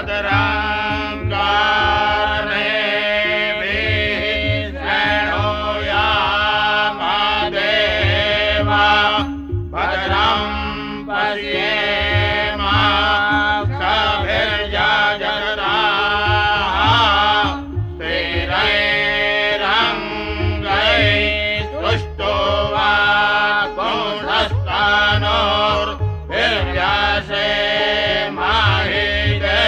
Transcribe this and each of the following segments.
भद्राङ्गारणे शृणुयामदेवा भद्रं पश्येम सभिर्यजत्राः स्थिरैरङ्गैः तुष्टो वा पुंसस्तनोर्भिर्यसे माहिते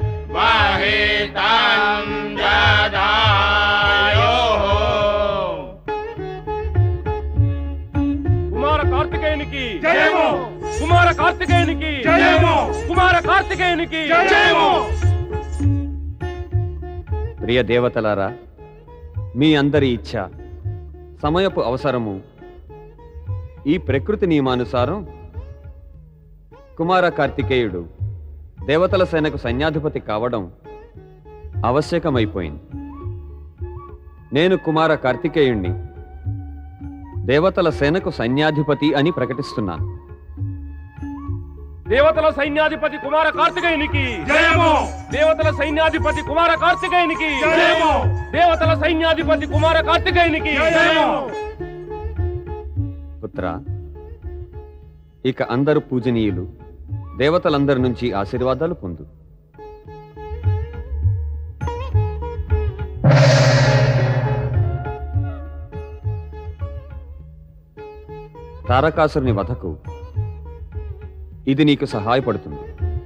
वाहितं जदायोः కుమార కార్తికేయునికి జయము! కుమార కార్తికేయునికి జయము! కుమార కార్తికేయునికి ప్రియ దేవతలారా మీ అందరి ఇచ్ఛ సమయపు అవసరము ఈ ప్రకృతి నియమానుసారం కుమార కార్తికేయుడు దేవతల సేనకు సైన్యాధిపతి కావడం ఆవశ్యకమైపోయింది నేను కుమార కార్తికేయుణ్ణి దేవతల సేనకు సైన్యాధిపతి అని ప్రకటిస్తున్నాను దేవతల సైన్యాధిపతి కుమార కార్తికేయునికి జయము దేవతల సైన్యాధిపతి కుమార కార్తికేయునికి జయము దేవతల సైన్యాధిపతి కుమార కార్తికేయునికి జయము పుత్ర ఇక అందరు పూజనీయులు దేవతలందరి నుంచి ఆశీర్వాదాలు పొందు తారకాసురుని వధకు ఇది నీకు సహాయపడుతుంది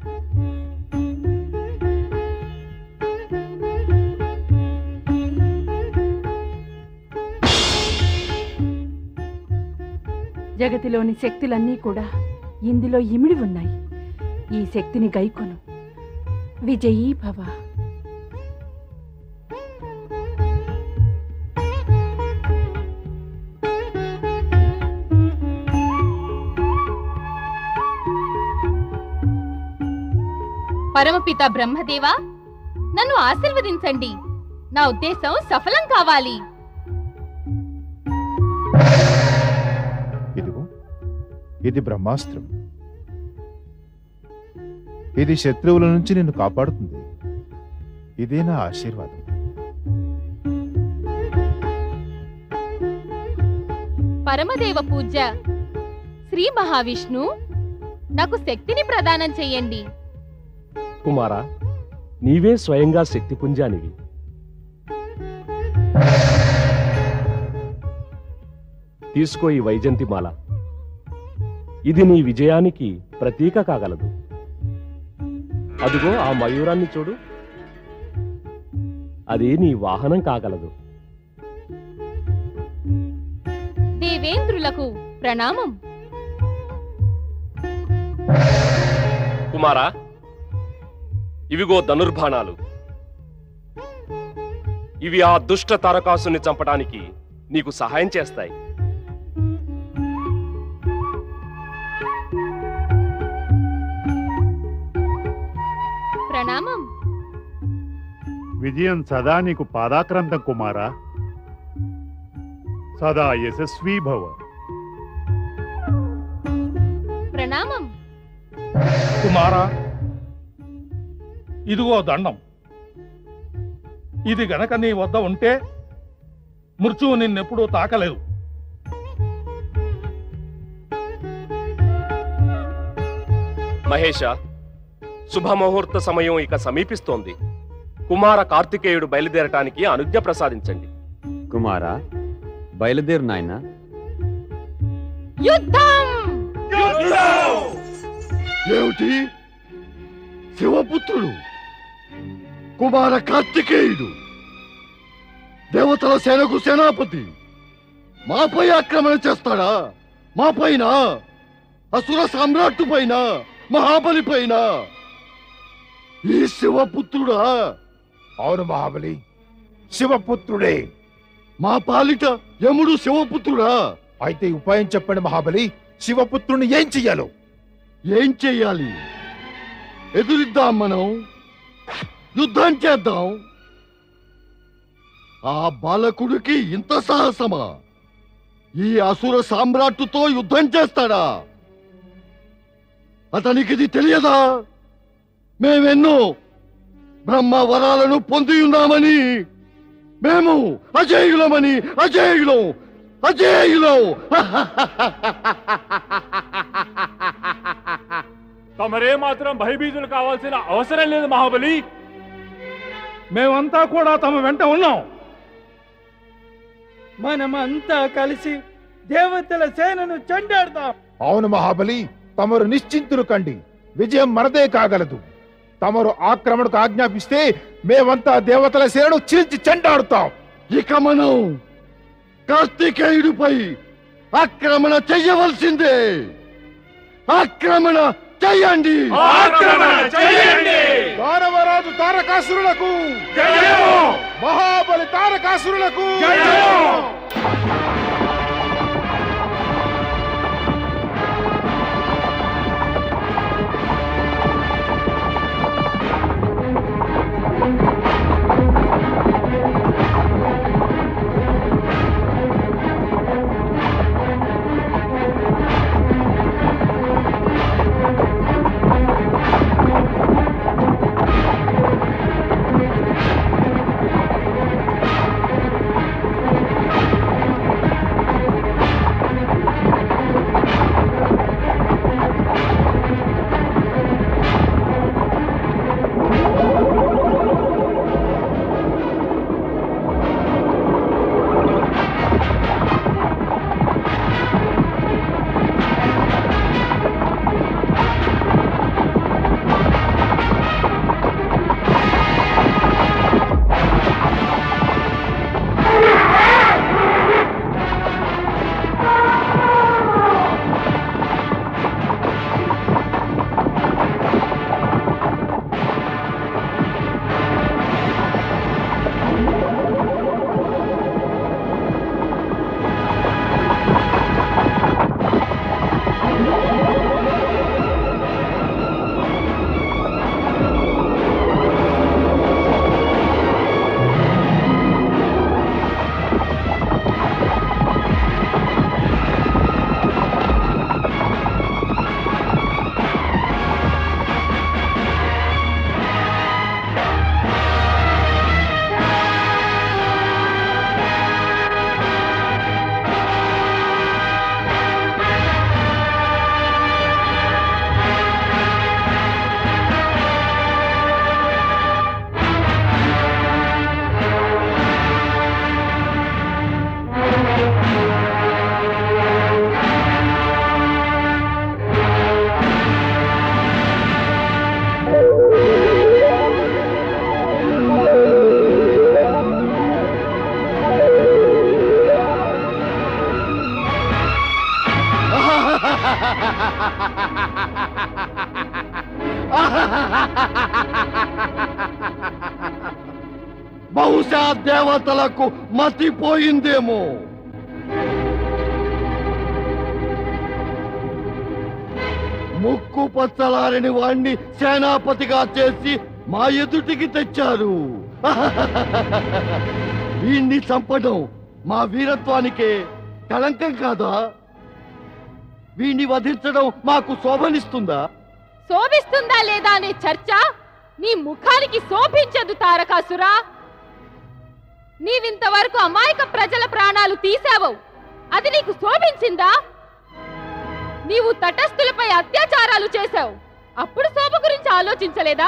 జగతిలోని శక్తులన్నీ కూడా ఇందులో ఇమిడి ఉన్నాయి ఈ శక్తిని గైకొను విజయీ భవ పరమపిత బ్రహ్మదేవా నన్ను ఆశీర్వదించండి నా ఉద్దేశం సఫలం కావాలి ఇదిగో ఇది బ్రహ్మాస్త్రం ఇది శత్రువుల నుంచి నిన్ను కాపాడుతుంది ఇదే నా ఆశీర్వాదం పరమదేవ పూజ శ్రీ మహావిష్ణు నాకు శక్తిని ప్రదానం చెయ్యండి కుమారా నీవే స్వయంగా శక్తి పుంజానివి తీసుకో ఈ వైజంతిమాల ఇది నీ విజయానికి ప్రతీక కాగలదు అదిగో ఆ మయూరాన్ని చూడు అది నీ వాహనం కాగలదు దేవేంద్రులకు ప్రణామం కుమారా ఇవిగో ధనుర్బాణాలు ఇవి ఆ దుష్ట తారకాసుని చంపడానికి నీకు సహాయం చేస్తాయి ప్రణామం విజయం సదా నీకు పాదాక్రాంతం కుమారా సదా యశస్వీ భవ ప్రణామం కుమారా ఇదిగో దండం ఇది గనక నీ వద్ద ఉంటే మృత్యువు నిన్నెప్పుడూ తాకలేదు మహేష శుభముహూర్త సమయం ఇక సమీపిస్తోంది కుమార కార్తికేయుడు బయలుదేరటానికి అనుజ్ఞ ప్రసాదించండి కుమారా బయలుదేరు నాయనా యుద్ధం ఏమిటి శివపుత్రుడు కుమార కార్తికేయుడు దేవతల సేనకు సేనాపతి మాపై ఆక్రమణ చేస్తాడా మా పైన అసుర సామ్రాట్టు పైన మహాబలి పైన ఈ శివపుత్రుడా అవును మహాబలి శివపుత్రుడే మా పాలిట యముడు శివపుత్రుడా అయితే ఈ ఉపాయం చెప్పండి మహాబలి శివపుత్రుని ఏం చెయ్యాలో ఏం చెయ్యాలి ఎదురిద్దాం మనం యుద్ధం చేద్దాం ఆ బాలకుడికి ఇంత సాహసమా ఈ అసుర సామ్రాట్టుతో యుద్ధం చేస్తాడా అతనికి ఇది తెలియదా మేమెన్నో బ్రహ్మ వరాలను పొంది ఉన్నామని మేము అజేయులమని అజేయులం అజేయులం తమరే మాత్రం భయభీతులు కావాల్సిన అవసరం లేదు మహాబలి మేమంతా కూడా తమ వెంట ఉన్నాం మనమంతా కలిసి దేవతల సేనను చెండాడుతాం అవును మహాబలి తమరు నిశ్చింతులు కండి విజయం మనదే కాగలదు తమరు ఆక్రమణకు ఆజ్ఞాపిస్తే మేమంతా దేవతల సేనను చీల్చి చెండాడుతాం ఇక మనం కార్తికేయుడిపై ఆక్రమణ చెయ్యవలసిందే ఆక్రమణ చెయ్యండి ఆక్రమణ చెయ్యండి! దానవరాజు తారకాసురులకు మహాబలి తారకాసురులకు బహుశా దేవతలకు మతిపోయిందేమో ముక్కు పచ్చలారని వాణ్ణి సేనాపతిగా చేసి మా ఎదుటికి తెచ్చారు వీణ్ణి చంపడం మా వీరత్వానికే కళంకం కాదా వీణ్ణి వధించడం మాకు శోభనిస్తుందా శోభిస్తుందా లేదా అనే చర్చ నీ ముఖానికి శోభించదు తారకాసురా నీవింతవరకు అమాయక ప్రజల ప్రాణాలు తీసావు అది నీకు శోభించిందా నీవు తటస్థులపై అత్యాచారాలు చేశావు అప్పుడు శోభ గురించి ఆలోచించలేదా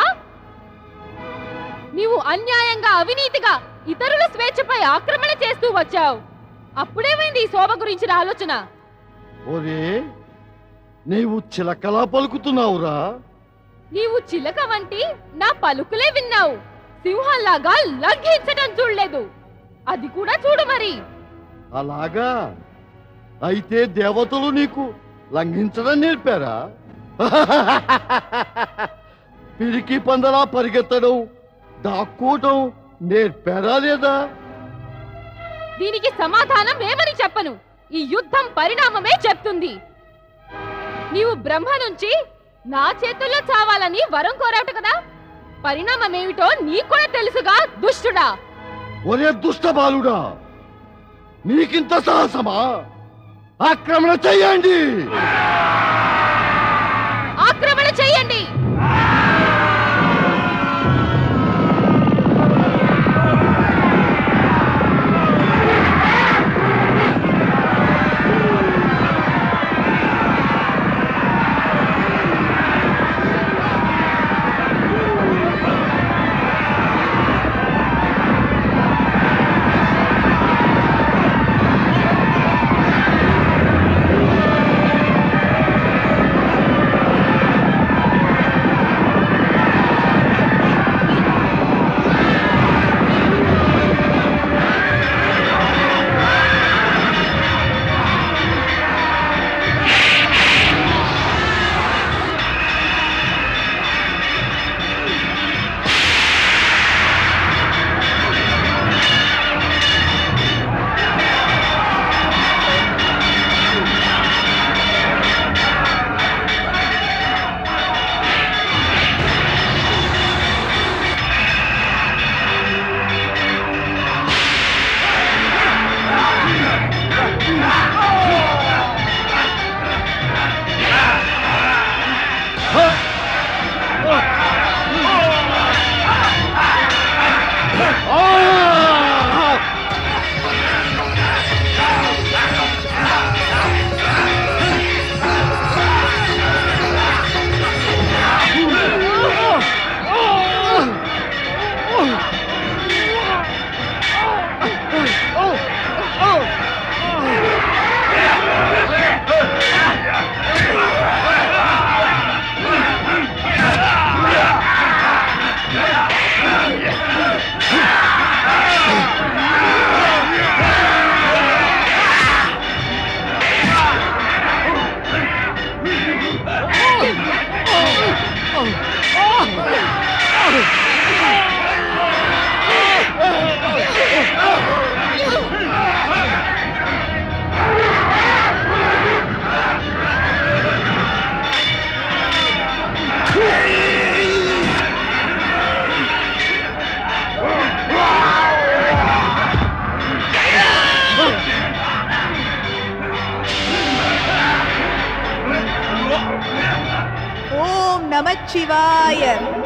నీవు అన్యాయంగా అవినీతిగా ఇతరుల స్వేచ్ఛపై ఆక్రమణ చేస్తూ వచ్చావు అప్పుడేమైంది ఈ శోభ గురించిన ఆలోచన ఓరే నీవు చిలకలా పలుకుతున్నావురా నీవు చిలక వంటి నా పలుకులే విన్నావు సింహంలాగా లంఘించడం చూడలేదు అది కూడా చూడు మరి అలాగా అయితే దేవతలు నీకు లంఘించడం నేర్పారా పిరికి పందలా పరిగెత్తడం దాక్కోవటం నేర్పారా లేదా దీనికి సమాధానం ఏమని చెప్పను ఈ యుద్ధం పరిణామమే చెప్తుంది నీవు బ్రహ్మ నుంచి నా చేతుల్లో చావాలని వరం కోరావుట కదా పరిణామం ఏమిటో నీకు కూడా తెలుసుగా దుష్టుడా ఒరే దుష్ట బాలుడా నీకింత సాహసమా ఆక్రమణ చెయ్యండి ఆక్రమణ చెయ్యండి ఓం నమ శివాయ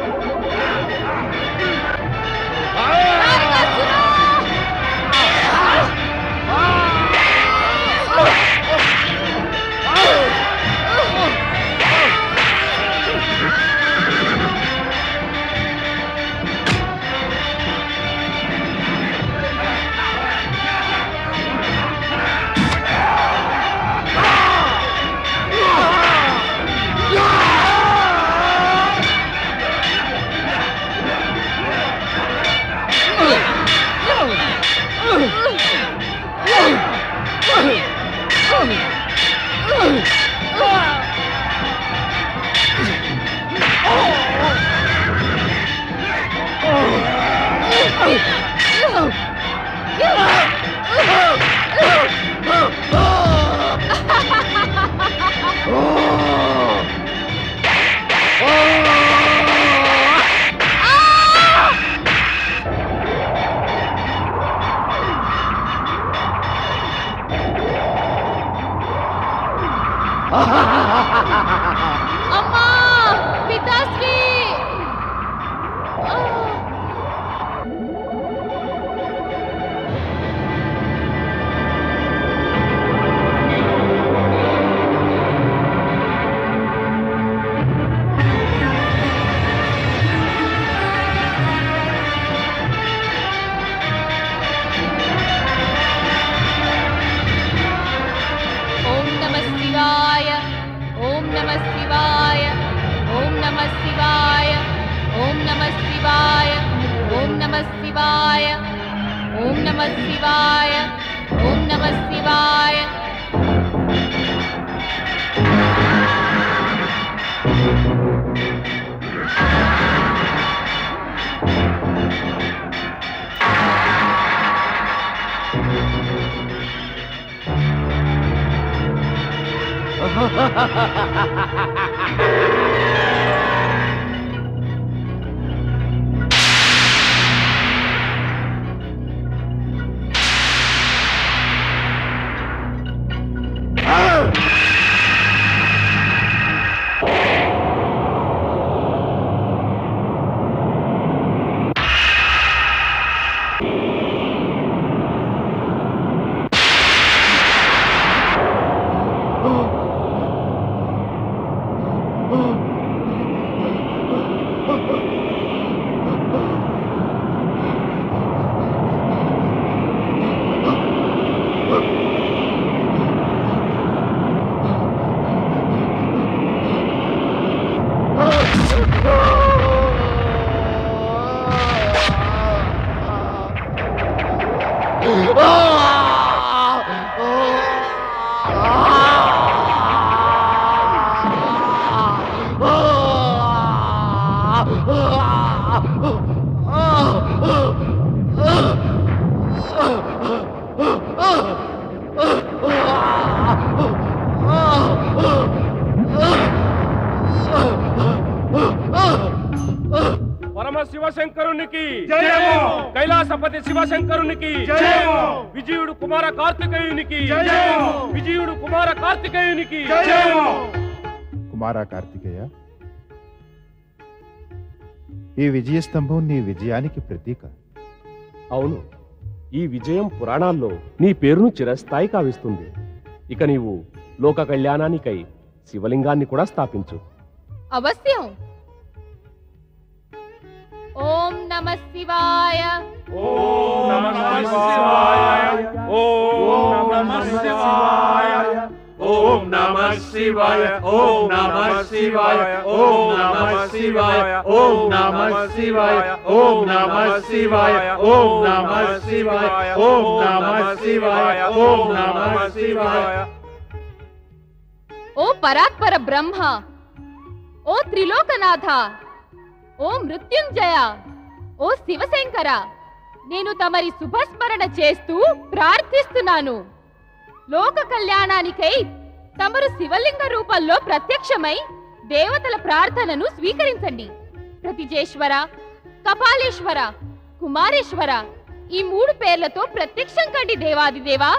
అమ్మా పితాశ్రీ ఓం నమ శివాయ ఓం నమ శివాయ ఓం నమ శివాయ ఓం నమ శివాయ ఓం నమ శివాయ ఓం నమ శివాయ ఓం నమ శివాయ పరమ శివశంకరునికి జయము! కైలాసపతి శివశంకరునికి జయము! విజయుడు కుమార కార్తికేయునికి జయము! విజయుడు కుమార కార్తికేయునికి జయము! కుమారా కార్తికేయ ఈ విజయస్తంభం నీ విజయానికి ప్రతీక అవును ఈ విజయం పురాణాల్లో నీ పేరును చిరస్థాయి కావిస్తుంది ఇక నీవు లోక కళ్యాణానికై శివలింగాన్ని కూడా స్థాపించు అవశ్యం ఓం నమ శివాయ ఓం నమః శివాయ ఓం నమః శివాయ ఓం నమః శివాయ ఓం నమః శివాయ ఓం నమః శివాయ ఓం నమః శివాయ ఓం నమః శివాయ ఓం నమః శివాయ ఓం నమః శివాయ ఓం నమః శివాయ ఓ పరాత్పర బ్రహ్మ ఓ త్రిలోకనాథ ఓ మృత్యుంజయ ఓ శివశంకర నేను తమరి శుభస్మరణ చేస్తూ ప్రార్థిస్తున్నాను లోక కళ్యాణానికై తమరు శివలింగ రూపంలో ప్రత్యక్షమై దేవతల ప్రార్థనను స్వీకరించండి ప్రతిజేశ్వర కపాలేశ్వర కుమారేశ్వర ఈ మూడు పేర్లతో ప్రత్యక్షం కండి దేవాదిదేవా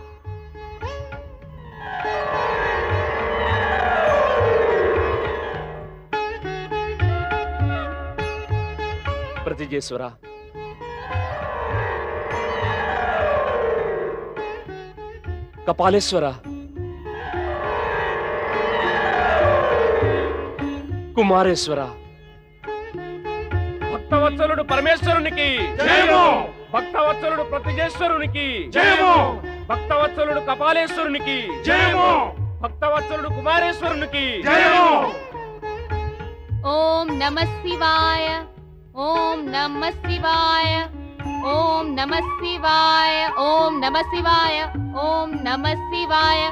ప్రతిజేశ్వర కపాలేశ్వర కుమారేశ్వర భక్తవత్సలుడు పరమేశ్వరునికి జయము! భక్తవత్సలుడు ప్రతిజేశ్వరునికి జయము! భక్తవత్సలుడు కపాలేశ్వరునికి జయము! భక్తవత్సలుడు కుమారేశ్వరునికి జయము! ఓం నమ శివాయ ఓం నమ శివాయ ఓం నమ శివాయ ఓం నమ శివాయ ఓం నమ శివాయ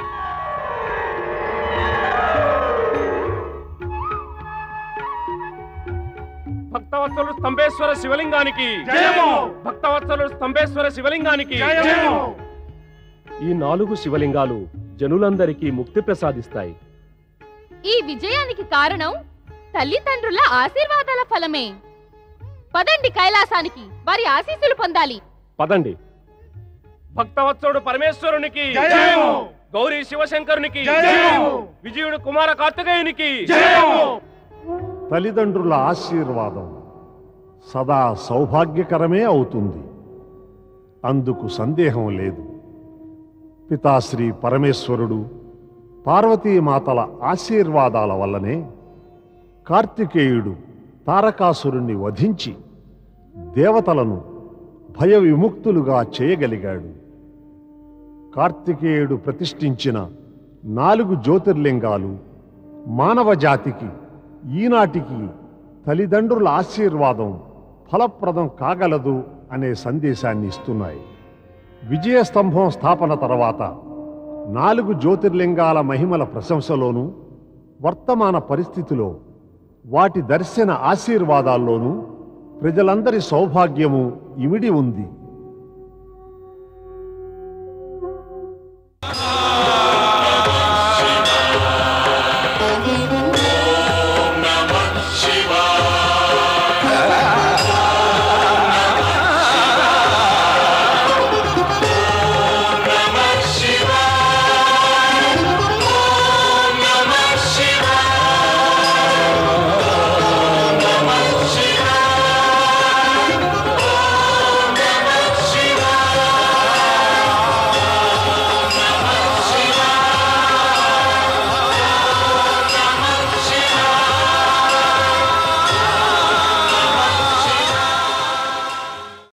భక్తవత్సలుడు స్తంభేశ్వర శివలింగానికి జయము! భక్తవత్సలుడు స్తంభేశ్వర శివలింగానికి జయము! ఈ నాలుగు శివలింగాలు జనులందరికీ ముక్తి ప్రసాదిస్తాయి ఈ విజయానికి కారణం తల్లిదండ్రుల ఆశీర్వాదాల ఫలమే పదండి కైలాసానికి వారి ఆశీస్సులు పొందాలి పదండి భక్తవత్సలుడు పరమేశ్వరునికి జయము! గౌరీ శివశంకరునికి జయము! విజయుడు కుమార కార్తికేయునికి జయము! తల్లిదండ్రుల ఆశీర్వాదం సదా సౌభాగ్యకరమే అవుతుంది అందుకు సందేహం లేదు పితాశ్రీ పరమేశ్వరుడు పార్వతీమాతల ఆశీర్వాదాల వల్లనే కార్తికేయుడు తారకాసురుణ్ణి వధించి దేవతలను భయ విముక్తులుగా చేయగలిగాడు కార్తికేయుడు ప్రతిష్ఠించిన నాలుగు జ్యోతిర్లింగాలు మానవ జాతికి ఈనాటికి తల్లిదండ్రుల ఆశీర్వాదం ఫలప్రదం కాగలదు అనే సందేశాన్ని ఇస్తున్నాయి విజయస్తంభం స్థాపన తర్వాత నాలుగు జ్యోతిర్లింగాల మహిమల ప్రశంసలోనూ వర్తమాన పరిస్థితిలో వాటి దర్శన ఆశీర్వాదాల్లోనూ ప్రజలందరి సౌభాగ్యము ఇమిడి ఉంది